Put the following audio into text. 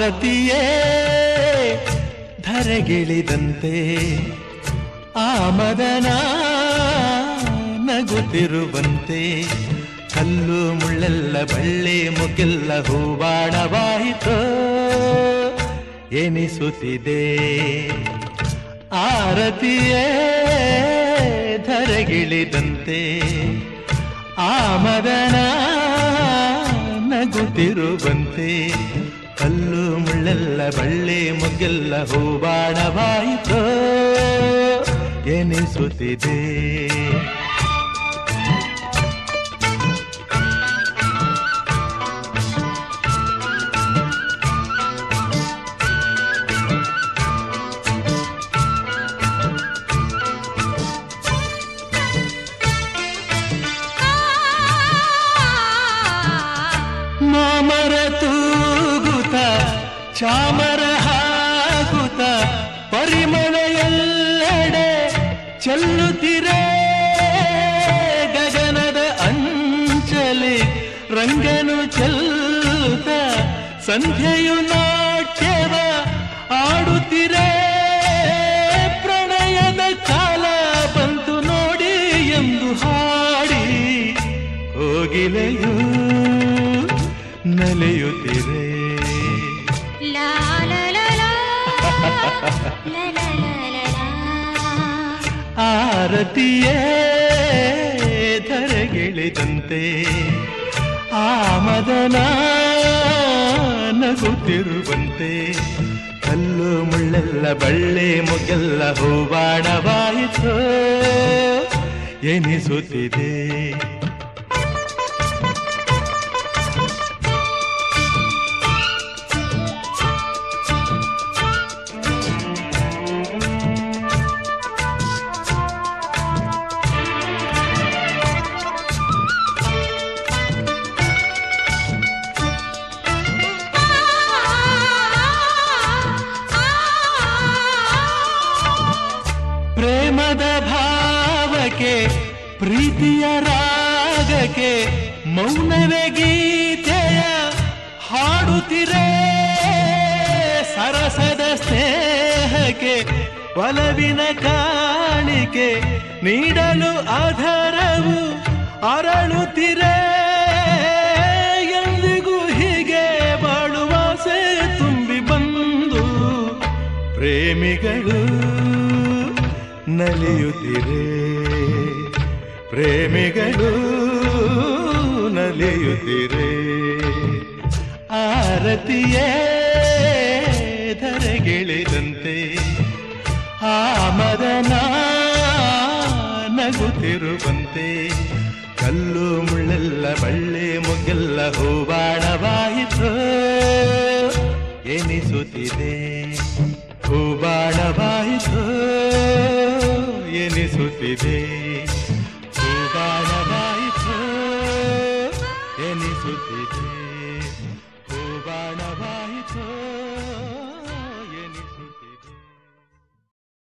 ಆರತಿಯೇ ಧರೆಗಿಳಿದಂತೆ ಆ ಮದನ ನಗುತ್ತಿರುವಂತೆ ಕಲ್ಲು ಮುಳ್ಳೆಲ್ಲ ಬಳ್ಳಿ ಮುಗಿಲ್ಲ ಹೂವಾಣವಾಯಿತೋ ಎನಿಸುತ್ತಿದೆ ಆರತಿಯೇ ಧರೆಗಿಳಿದಂತೆ ಆ ಮದನ ನಗುತ್ತಿರುವಂತೆ ಕಲ್ಲು ಮುಳ್ಳೆಲ್ಲ ಬಳ್ಳಿ ಮುಗ್ಗೆಲ್ಲ ಹೂವಾಣವಾಯಿತೋ ಎನಿಸುತ್ತಿದೆ ಮಾಮರ ತೂಗುತ್ತ ಚಾಮರ ಹಾಕುತ್ತ ಪರಿಮಳ ಎಲ್ಲೆಡೆ ಚೆಲ್ಲುತ್ತಿರೆ ಗಗನದ ಅಂಚಲಿ ರಂಗನು ಚೆಲ್ಲುತ್ತ ಸಂಧ್ಯೆಯು ನಾಟ್ಯವ ಆಡುತ್ತಿರೆ ಪ್ರಣಯದ ಕಾಲ ಬಂತು ನೋಡಿ ಎಂದು ಹಾಡಿ ಹೋಗಿಲೆಯೂ ನಲಿಯುತ್ತಿರೆ ಲಾ ಲಾ ಲಾ ಲಾ. ಲಾ ಲಾ ಲಾ ಲಾ ಲಾ. ಆರತಿಯೇ ಧರೆಗಿಳಿದಂತೆ ಆ ಮದನ ನಗುತ್ತಿರುವಂತೆ ಕಲ್ಲು ಮುಳ್ಳೆಲ್ಲ ಬಳ್ಳಿ ಮುಗ್ಗೆಲ್ಲ ಹೂವಾಣವಾಯಿತು ಎನಿಸುತ್ತಿದೆ ಪ್ರೇಮದ ಭಾವಕ್ಕೆ ಪ್ರೀತಿಯ ರಾಗಕ್ಕೆ ಮೌನವೇ ಗೀತೆಯ ಹಾಡುತ್ತಿರೆ ಸರಸದ ಸ್ನೇಹಕ್ಕೆ ಒಲವಿನ ಕಾಣಿಕೆ ನೀಡಲು ಆಧಾರವು ಅರಳುತ್ತಿರೆ ಎಂದಿಗೂ ಹೀಗೆ ಬಾಳುವಾಸೆ ತುಂಬಿ ಬಂದು ಪ್ರೇಮಿಗಳು ನಲಿಯುತ್ತಿರೆ ಪ್ರೇಮಿಗಳು ನಲಿಯುತ್ತಿರೆ ಆರತಿಯೇ ಧರೆಗಿಳಿದಂತೆ ಆ ಮದನ ನಗುತ್ತಿರುವಂತೆ ಕಲ್ಲು ಮುಳ್ಳೆಲ್ಲ ಬಳ್ಳಿ ಮುಗ್ಗೆಲ್ಲ ಹೂವಾಣವಾಯಿತು ಎನಿಸುತ್ತಿದೆ ಹೂವಾಣವಾಯಿತು ಎನಿಸುತ್ತಿದೆ